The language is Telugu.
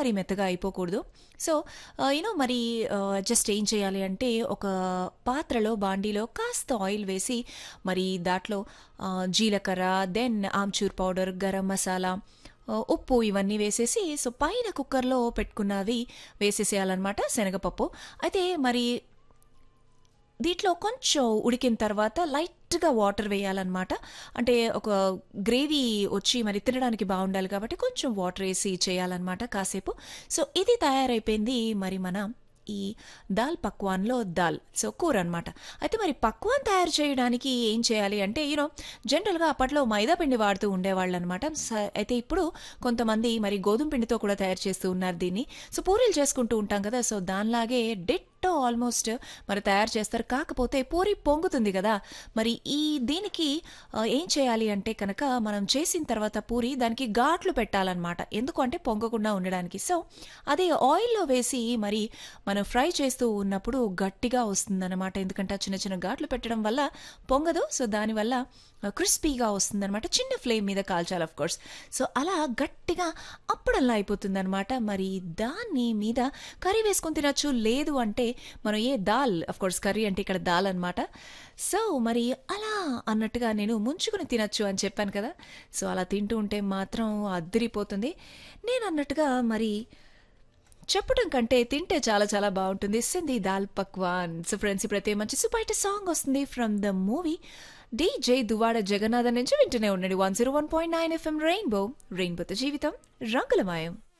మరీ మెత్తగా అయిపోకూడదు సో యూనో మరి జస్ట్ ఏం చేయాలి అంటే ఒక పాత్రలో బాండీలో కాస్త ఆయిల్ వేసి మరి దాంట్లో ఆ, జీలకర్ర దెన్ ఆమ్చూర్ పౌడర్ గరం మసాలా ఆ, ఉప్పు ఇవన్నీ వేసేసి సో పైన కుక్కర్లో పెట్టుకున్నవి వేసేసేయాలన్నమాట శనగపప్పు అయితే మరి దీంట్లో కొంచెం ఉడికిన తర్వాత లైట్గా వాటర్ వేయాలన్నమాట అంటే ఒక గ్రేవీ వచ్చి మరి తినడానికి బాగుండాలి కాబట్టి కొంచెం వాటర్ వేసి చేయాలన్నమాట కాసేపు సో ఇది తయారైపోయింది మరి మన ఈ దాల్ పక్వాన్లో దాల్ సో కూర అనమాట అయితే మరి పక్వాన్ తయారు చేయడానికి ఏం చేయాలి అంటే యూనో జనరల్గా అప్పట్లో మైదా పిండి వాడుతూ ఉండేవాళ్ళు అనమాట అయితే ఇప్పుడు కొంతమంది మరి గోధుమ పిండితో కూడా తయారు చేస్తూ ఉన్నారు దీన్ని సో పూరీలు చేసుకుంటూ ఉంటాం కదా సో దానిలాగే డిట్టో ఆల్మోస్ట్ మరి తయారు చేస్తారు కాకపోతే పూరి పొంగుతుంది కదా మరి ఈ దీనికి ఆ, ఏం చేయాలి అంటే కనుక మనం చేసిన తర్వాత పూరి దానికి ఘాట్లు పెట్టాలన్నమాట ఎందుకు అంటే పొంగకుండా ఉండడానికి సో అది ఆయిల్లో వేసి మరి మనం ఫ్రై చేస్తూ ఉన్నప్పుడు గట్టిగా వస్తుందన్నమాట ఎందుకంటే ఆ చిన్న చిన్న ఘాట్లు పెట్టడం వల్ల పొంగదు సో దానివల్ల క్రిస్పీగా వస్తుందన్నమాట చిన్న ఫ్లేమ్ మీద కాల్చాలి ఆఫ్ కోర్స్ సో అలా గట్టిగా అప్పుడల్లా అయిపోతుందన్నమాట మరి దాన్ని మీద కర్రీ వేసుకొని తినచ్చు లేదు అంటే మనం ఏ దాల్ అఫ్ కోర్స్ కర్రీ అంటే ఇక్కడ దాల్ అన్నమాట సో మరి అలా అన్నట్టుగా నేను ముంచుకుని తినచ్చు అని చెప్పాను కదా సో అలా తింటూ ఉంటే మాత్రం అద్దరిపోతుంది నేను అన్నట్టుగా మరి చెప్పడం కంటే తింటే చాలా చాలా బాగుంటుంది సింధీ దాల్ పక్వాన్ సో ఫ్రెండ్స్ ఇప్పుడైతే మంచి సూపర్ సాంగ్ వస్తుంది from the movie DJ Duvvada Jagannadham నుంచి వింటూనే ఉండండి one zero one point nine FM rainbow రెయిన్బోతో జీవితం రంగులమయం